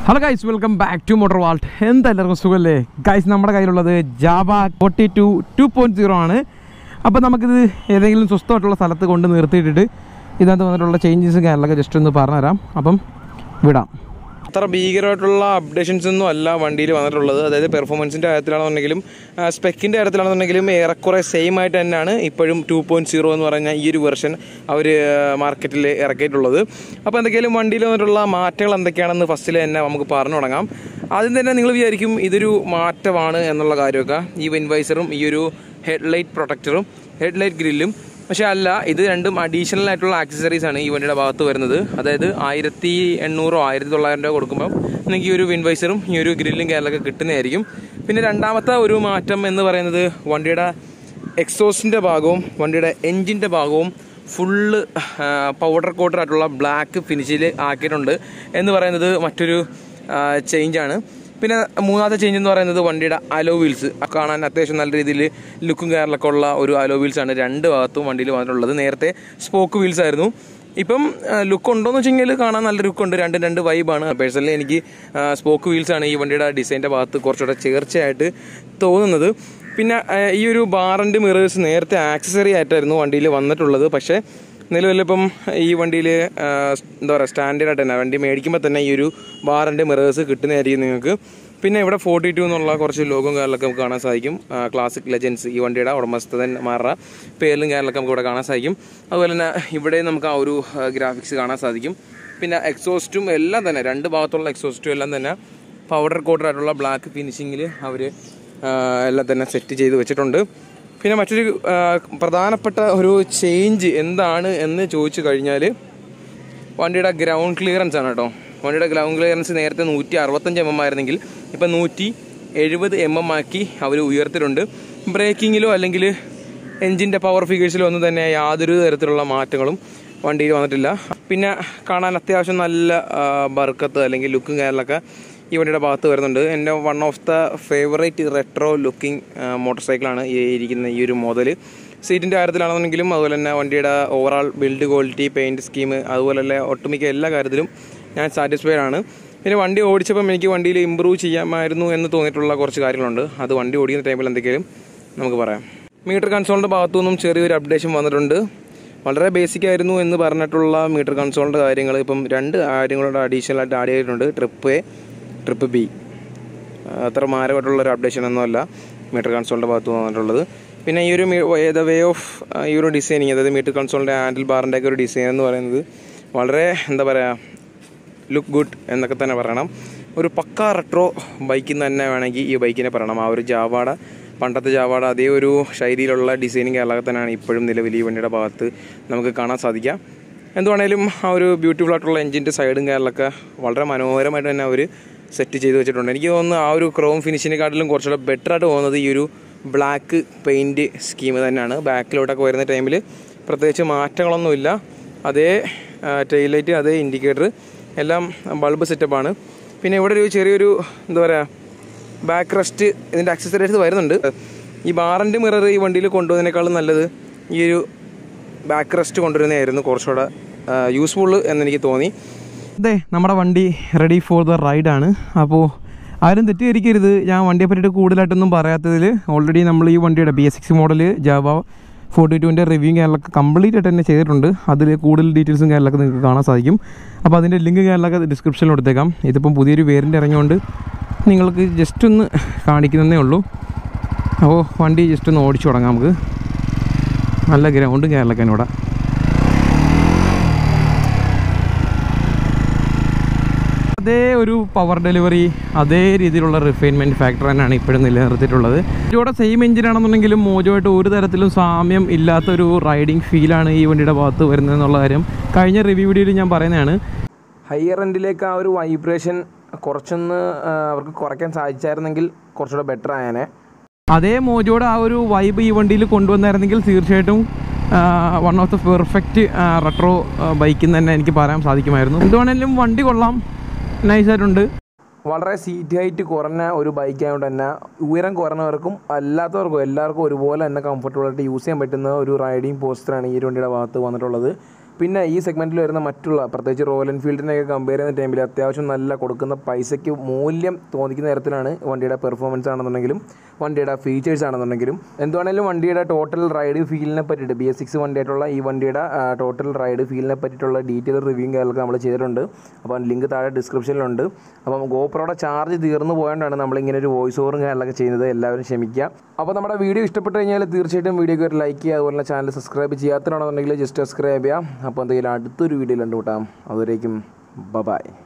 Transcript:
hello guys welcome back to motor vault എന്താ എല്ലാവർക്കും സുഖമല്ലേ ഗൈസ് നമ്മുടെ കയ്യിലുള്ളത് Jawa forty two two point zero ആണ് അപ്പോൾ നമുക്കിത് ഏതെങ്കിലും സ്വസ്ഥമായിട്ടുള്ള സ്ഥലത്ത് കൊണ്ട് നിർത്തിയിട്ടിട്ട് ഇതിനകത്ത് വന്നിട്ടുള്ള ചേഞ്ചസും കാര്യങ്ങളൊക്കെ ജസ്റ്റ് ഒന്ന് പറഞ്ഞുതരാം അപ്പം വിടാം അത്ര ഭീകരമായിട്ടുള്ള അപ്ഡേഷൻസ് ഒന്നും അല്ല വണ്ടിയിൽ വന്നിട്ടുള്ളത് അതായത് പെർഫോമൻസിൻ്റെ കാര്യത്തിലാണെന്നുണ്ടെങ്കിലും സ്പെക്കിൻ്റെ കാര്യത്തിലാണെന്നുണ്ടെങ്കിലും ഏറെക്കുറെ സെയിം ആയിട്ട് തന്നെയാണ് ഇപ്പോഴും ടു പോയിൻറ്റ് സീറോ എന്ന് പറഞ്ഞ ഈ ഒരു വെർഷൻ അവർ മാർക്കറ്റിൽ ഇറക്കിയിട്ടുള്ളത് അപ്പോൾ എന്തൊക്കെയാലും വണ്ടിയിൽ വന്നിട്ടുള്ള മാറ്റങ്ങൾ എന്തൊക്കെയാണെന്ന് ഫസ്റ്റിൽ തന്നെ നമുക്ക് പറഞ്ഞു തുടങ്ങാം ആദ്യം തന്നെ നിങ്ങൾ വിചാരിക്കും ഇതൊരു മാറ്റമാണ് എന്നുള്ള കാര്യമൊക്കെ ഈ വിൻവൈസറും ഈ ഒരു ഹെഡ്ലൈറ്റ് പ്രൊട്ടക്ടറും ഹെഡ്ലൈറ്റ് ഗ്രില്ലും പക്ഷേ അല്ല ഇത് രണ്ടും അഡീഷണൽ ആയിട്ടുള്ള ആക്സസറീസ് ആണ് ഈ വണ്ടിയുടെ ഭാഗത്ത് വരുന്നത് അതായത് ആയിരത്തി എണ്ണൂറോ ആയിരത്തി തൊള്ളായിരം രൂപ കൊടുക്കുമ്പോൾ നിങ്ങൾക്ക് ഈ ഒരു വിൻവൈസറും ഈ ഒരു ഗ്രില്ലും കാര്യങ്ങളൊക്കെ കിട്ടുന്നതായിരിക്കും പിന്നെ രണ്ടാമത്തെ ഒരു മാറ്റം എന്ന് പറയുന്നത് വണ്ടിയുടെ എക്സോസിൻ്റെ ഭാഗവും വണ്ടിയുടെ എൻജിൻ്റെ ഭാഗവും ഫുള്ള് പൗഡർ കോട്ടഡ് ആയിട്ടുള്ള ബ്ലാക്ക് ഫിനിഷിൽ ആക്കിയിട്ടുണ്ട് എന്ന് പറയുന്നത് മറ്റൊരു ചേഞ്ചാണ് പിന്നെ മൂന്നാമത്തെ ചേഞ്ച് എന്ന് പറയുന്നത് വണ്ടിയുടെ അലോ വീൽസ് കാണാൻ അത്യാവശ്യം നല്ല രീതിയിൽ ലുക്കും കയറിലൊക്കെ ഉള്ള ഒരു അലോ വീൽസ് ആണ് രണ്ട് ഭാഗത്തും വണ്ടിയിൽ വന്നിട്ടുള്ളത് നേരത്തെ സ്പോക്ക് വീൽസ് ആയിരുന്നു ഇപ്പം ലുക്ക് ഉണ്ടോയെന്ന് വെച്ച് കഴിഞ്ഞാൽ കാണാൻ നല്ല ലുക്കുണ്ട് രണ്ടും രണ്ട് വൈബാണ് പേഴ്സണലി എനിക്ക് സ്പോക്ക് വീൽസ് ആണ് ഈ വണ്ടിയുടെ ഡിസൈൻ്റെ ഭാഗത്ത് കുറച്ചുകൂടെ ചേർച്ചയായിട്ട് തോന്നുന്നത് പിന്നെ ഈ ഒരു ബാർ ആൻഡ് മിറേഴ്സ് നേരത്തെ ആക്സസറി ആയിട്ടായിരുന്നു വണ്ടിയിൽ വന്നിട്ടുള്ളത് പക്ഷേ നിലവിലിപ്പം ഈ വണ്ടിയിൽ എന്താ പറയുക സ്റ്റാൻഡേർഡ് ആയിട്ട് തന്നെ വണ്ടി മേടിക്കുമ്പോൾ തന്നെ ഈ ഒരു ബാറിൻ്റെ മിറേഴ്സ് കിട്ടുന്നതായിരിക്കും നിങ്ങൾക്ക് പിന്നെ ഇവിടെ ഫോർട്ടി ടു എന്നുള്ള കുറച്ച് ലോഗും കാര്യങ്ങളൊക്കെ നമുക്ക് കാണാൻ സാധിക്കും ക്ലാസിക് ലെജൻസ് ഈ വണ്ടിയുടെ ഉടമസ്ഥതന്മാരുടെ പേരിലും കാര്യങ്ങളൊക്കെ നമുക്ക് ഇവിടെ കാണാൻ സാധിക്കും അതുപോലെ തന്നെ ഇവിടെ നമുക്ക് ആ ഒരു ഗ്രാഫിക്സ് കാണാൻ സാധിക്കും പിന്നെ എക്സോസ്റ്റും എല്ലാം തന്നെ രണ്ട് ഭാഗത്തുള്ള എക്സോസ്റ്റും എല്ലാം തന്നെ പൗഡർ കോട്ടഡ് ആയിട്ടുള്ള ബ്ലാക്ക് ഫിനിഷിങ്ങിൽ അവർ എല്ലാം തന്നെ സെറ്റ് ചെയ്ത് വെച്ചിട്ടുണ്ട് പിന്നെ മറ്റൊരു പ്രധാനപ്പെട്ട ഒരു ചേഞ്ച് എന്താണ് എന്ന് ചോദിച്ചു കഴിഞ്ഞാൽ വണ്ടിയുടെ ഗ്രൗണ്ട് ക്ലിയറൻസ് ആണ് കേട്ടോ വണ്ടിയുടെ ഗ്രൗണ്ട് ക്ലിയറൻസ് നേരത്തെ നൂറ്റി അറുപത്തഞ്ച് എം എം ആയിരുന്നെങ്കിൽ ഇപ്പം നൂറ്റി എഴുപത് എം എം ആക്കി അവർ ഉയർത്തിയിട്ടുണ്ട് ബ്രേക്കിങ്ങിലോ അല്ലെങ്കിൽ എൻജിൻ്റെ പവർ ഫിഗേഴ്സിലോ ഒന്നും തന്നെ യാതൊരു തരത്തിലുള്ള മാറ്റങ്ങളും വണ്ടിയിൽ വന്നിട്ടില്ല പിന്നെ കാണാൻ അത്യാവശ്യം നല്ല ബർക്കത്ത് അല്ലെങ്കിൽ ലുക്കും കാര്യങ്ങളൊക്കെ ഈ വണ്ടിയുടെ ഭാഗത്ത് വരുന്നുണ്ട് എൻ്റെ one of the favourite retro looking motor സൈക്കിളാണ് ഈ ഇരിക്കുന്ന ഈ ഒരു മോഡൽ സീറ്റിൻ്റെ കാര്യത്തിലാണെന്നുണ്ടെങ്കിലും അതുപോലെ തന്നെ വണ്ടിയുടെ overall build quality paint scheme അതുപോലെ തന്നെ ഒട്ടുമിക്ക എല്ലാ കാര്യത്തിലും ഞാൻ സാറ്റിസ്ഫൈഡ് ആണ് പിന്നെ വണ്ടി ഓടിച്ചപ്പം എനിക്ക് വണ്ടിയിൽ ഇമ്പ്രൂവ് ചെയ്യാമായിരുന്നു എന്ന് തോന്നിയിട്ടുള്ള കുറച്ച് കാര്യങ്ങളുണ്ട് അത് വണ്ടി ഓടിക്കുന്ന ടൈമിൽ എന്തെങ്കിലും നമുക്ക് പറയാം മീറ്റർ കൺസോളിൻ്റെ ഭാഗത്തു നിന്നും ചെറിയൊരു അപ്ഡേഷൻ വന്നിട്ടുണ്ട് വളരെ ബേസിക് ആയിരുന്നു എന്ന് പറഞ്ഞിട്ടുള്ള മീറ്റർ കൺസോളിൻ്റെ കാര്യങ്ങൾ ഇപ്പം രണ്ട് കാര്യങ്ങളുടെ അഡീഷണൽ ആയിട്ട് ആഡ് ചെയ്തിട്ടുണ്ട് ട്രിപ്പ് എ ട്രിപ്പ് ബി അത്ര മാരമായിട്ടുള്ള ഒരു അപ്ഡേഷൻ ഒന്നുമല്ല മീറ്റർ കൺസോളിൻ്റെ ഭാഗത്ത് വന്നിട്ടുള്ളത് പിന്നെ ഈ ഒരു ദ വേ ഓഫ് ഈ ഒരു ഡിസൈനിങ് അതായത് മീറ്റർ കൺസോളിൻ്റെ ഹാൻഡിൽ ബാറിൻ്റെ ഒക്കെ ഒരു ഡിസൈൻ എന്ന് പറയുന്നത് വളരെ എന്താ പറയുക ലുക്ക് ഗുഡ് എന്നൊക്കെ തന്നെ പറയണം ഒരു പക്ക റെട്രോ ബൈക്കിൽ തന്നെ വേണമെങ്കിൽ ഈ ബൈക്കിനെ പറയണം ആ ഒരു ജാവാട പണ്ടത്തെ ജാവാട അതേ ഒരു ശൈലിയിലുള്ള ഡിസൈനിങ് കേരളത്തിൽ തന്നെയാണ് ഇപ്പോഴും നിലവിൽ ഈ വണ്ടിയുടെ ഭാഗത്ത് നമുക്ക് കാണാൻ സാധിക്കാം എന്തുവാണേലും ആ ഒരു ബ്യൂട്ടിഫുൾ ആയിട്ടുള്ള എഞ്ചിൻ്റെ സൈഡും കാര്യങ്ങളൊക്കെ വളരെ മനോഹരമായിട്ട് തന്നെ അവർ സെറ്റ് ചെയ്ത് വെച്ചിട്ടുണ്ട് എനിക്ക് തോന്നുന്നു ആ ഒരു ക്രോം ഫിനിഷിനെക്കാട്ടിലും കുറച്ചുകൂടെ ബെറ്റർ ആയിട്ട് പോകുന്നത് ഈ ഒരു ബ്ലാക്ക് പെയിൻറ് സ്കീം തന്നെയാണ് ബാക്കിലോട്ടൊക്കെ വരുന്ന ടൈമിൽ പ്രത്യേകിച്ച് മാറ്റങ്ങളൊന്നുമില്ല അതേ ടെയിൽ ലൈറ്റ് അതേ ഇൻഡിക്കേറ്റർ എല്ലാം ബൾബ് സെറ്റപ്പാണ് പിന്നെ ഇവിടെ ഒരു ചെറിയൊരു എന്താ പറയുക ബാക്ക് റെസ്റ്റ് ഇതിൻ്റെ അക്സസറീസ് വരുന്നുണ്ട് ഈ ബാറിൻ്റെ മിറർ ഈ വണ്ടിയിൽ കൊണ്ടുപോകുന്നതിനേക്കാളും നല്ലത് ഈ ഒരു ബാക്ക് റെസ്റ്റ് കൊണ്ടുവരുന്നതായിരുന്നു കുറച്ചുകൂടെ യൂസ്ഫുൾ എന്നെനിക്ക് തോന്നി അതെ നമ്മുടെ വണ്ടി റെഡി ഫോർ ദ റൈഡാണ് അപ്പോൾ ആരും തെറ്റിദ്ധരിക്കരുത് ഞാൻ വണ്ടിയെ പറ്റിയിട്ട് കൂടുതലായിട്ടൊന്നും പറയാത്തതിൽ ഓൾറെഡി നമ്മൾ ഈ വണ്ടിയുടെ B S six model Jawa forty ടുവിൻ്റെ റിവ്യൂ കാര്യങ്ങളൊക്കെ കംപ്ലീറ്റ് ആയിട്ട് തന്നെ ചെയ്തിട്ടുണ്ട് അതിൽ കൂടുതൽ ഡീറ്റെയിൽസും കാര്യങ്ങളൊക്കെ നിങ്ങൾക്ക് കാണാൻ സാധിക്കും അപ്പോൾ അതിൻ്റെ ലിങ്ക് കാര്യങ്ങളൊക്കെ ഡിസ്ക്രിപ്ഷനിൽ കൊടുത്തേക്കാം ഇതിപ്പം പുതിയൊരു വേരിൻ്റെ ഇറങ്ങിയോണ്ട് നിങ്ങൾക്ക് ജസ്റ്റ് ഒന്ന് കാണിക്കുന്നതേ ഉള്ളൂ അപ്പോൾ വണ്ടി ജസ്റ്റ് ഒന്ന് ഓടിച്ചു തുടങ്ങാം നമുക്ക് നല്ല ഗ്രൗണ്ടും കാര്യങ്ങളൊക്കെ ഇവിടെ അതേ ഒരു പവർ ഡെലിവറി അതേ രീതിയിലുള്ള റിഫൈൻമെൻറ്റ് ഫാക്ടർ തന്നെയാണ് ഇപ്പോഴും നിലനിർത്തിയിട്ടുള്ളത് ഇതിലൂടെ സെയിം എഞ്ചിനാണെന്നുണ്ടെങ്കിലും മോജോയായിട്ട് ഒരു തരത്തിലും സാമ്യം ഇല്ലാത്തൊരു റൈഡിങ് ഫീലാണ് ഈ വണ്ടിയുടെ ഭാഗത്ത് വരുന്നതെന്നുള്ള കാര്യം കഴിഞ്ഞ റിവ്യൂ വീഡിയോയിൽ ഞാൻ പറയുന്നതാണ് ഹയർ എൻഡിലേക്ക് ആ ഒരു വൈബ്രേഷൻ കുറച്ചൊന്ന് അവർക്ക് കുറയ്ക്കാൻ സാധിച്ചായിരുന്നെങ്കിൽ കുറച്ചുകൂടെ ബെറ്റർ ആയേനെ അതേ മോജോയുടെ ആ ഒരു വൈബ് ഈ വണ്ടിയിൽ കൊണ്ടുവന്നായിരുന്നെങ്കിൽ തീർച്ചയായിട്ടും one of the perfect retro ബൈക്കിൽ തന്നെ എനിക്ക് പറയാൻ സാധിക്കുമായിരുന്നു എന്തുവേണമെങ്കിലും വണ്ടി കൊള്ളാം നൈസായിട്ടുണ്ട് വളരെ സീറ്റ് ഹൈറ്റ് കുറഞ്ഞ ഒരു ബൈക്ക് ആയതുകൊണ്ട് തന്നെ ഉയരം കുറഞ്ഞവർക്കും അല്ലാത്തവർക്കും എല്ലാവർക്കും ഒരുപോലെ തന്നെ കംഫർട്ടബിൾ ആയിട്ട് യൂസ് ചെയ്യാൻ പറ്റുന്ന ഒരു റൈഡിങ് പോസ്റ്ററാണ് ഈ ഒരു വണ്ടിയുടെ ഭാഗത്ത് വന്നിട്ടുള്ളത് പിന്നെ ഈ സെഗ്മെൻറ്റിൽ വരുന്ന മറ്റുള്ള പ്രത്യേകിച്ച് റോയൽ എൻഫീൽഡിനെയൊക്കെ കമ്പയർ ചെയ്യുന്ന ടൈമിൽ അത്യാവശ്യം നല്ല കൊടുക്കുന്ന പൈസയ്ക്ക് മൂല്യം തോന്നിക്കുന്ന തരത്തിലാണ് വണ്ടിയുടെ പെർഫോമൻസ് ആണെന്നുണ്ടെങ്കിലും വണ്ടിയുടെ ഫീച്ചേഴ്സ് ആണെന്നുണ്ടെങ്കിലും എന്തുവാണെങ്കിലും വണ്ടിയുടെ ടോട്ടൽ റൈഡ് ഫീലിനെ പറ്റിയിട്ട് ബി എസ് സിക്സ് വണ്ടിയായിട്ടുള്ള ഈ വണ്ടിയുടെ ടോട്ടൽ റൈഡ് ഫീലിനെ പറ്റിയിട്ടുള്ള ഡീറ്റെയിൽ റിവ്യൂ കാര്യങ്ങളൊക്കെ നമ്മൾ ചെയ്തിട്ടുണ്ട് അപ്പോൾ ലിങ്ക് താഴെ ഡിസ്ക്രിപ്ഷനിലുണ്ട് അപ്പം ഗോപ്രോയുടെ ചാർജ് തീർന്നു പോയതുകൊണ്ടാണ് നമ്മളിങ്ങനെ ഒരു വോയിസ് ഓവറും കാര്യങ്ങളൊക്കെ ചെയ്യുന്നത് എല്ലാവരും ക്ഷമിക്കുക അപ്പോൾ നമ്മുടെ വീഡിയോ ഇഷ്ടപ്പെട്ട് കഴിഞ്ഞാൽ തീർച്ചയായിട്ടും വീഡിയോക്ക് ഒരു ലൈക്ക് ചെയ്യുക അതുപോലെ ചാനൽ സബ്സ്ക്രൈബ് ചെയ്യാത്തതാണെന്നുണ്ടെങ്കിൽ ജസ്റ്റ് സബ്സ്ക്രൈബ് ചെയ്യുക അപ്പോൾ എന്തെങ്കിലും അടുത്തൊരു വീഡിയോയിൽ കണ്ടുകൂട്ടാം അതുവരേക്കും ബ ബായ്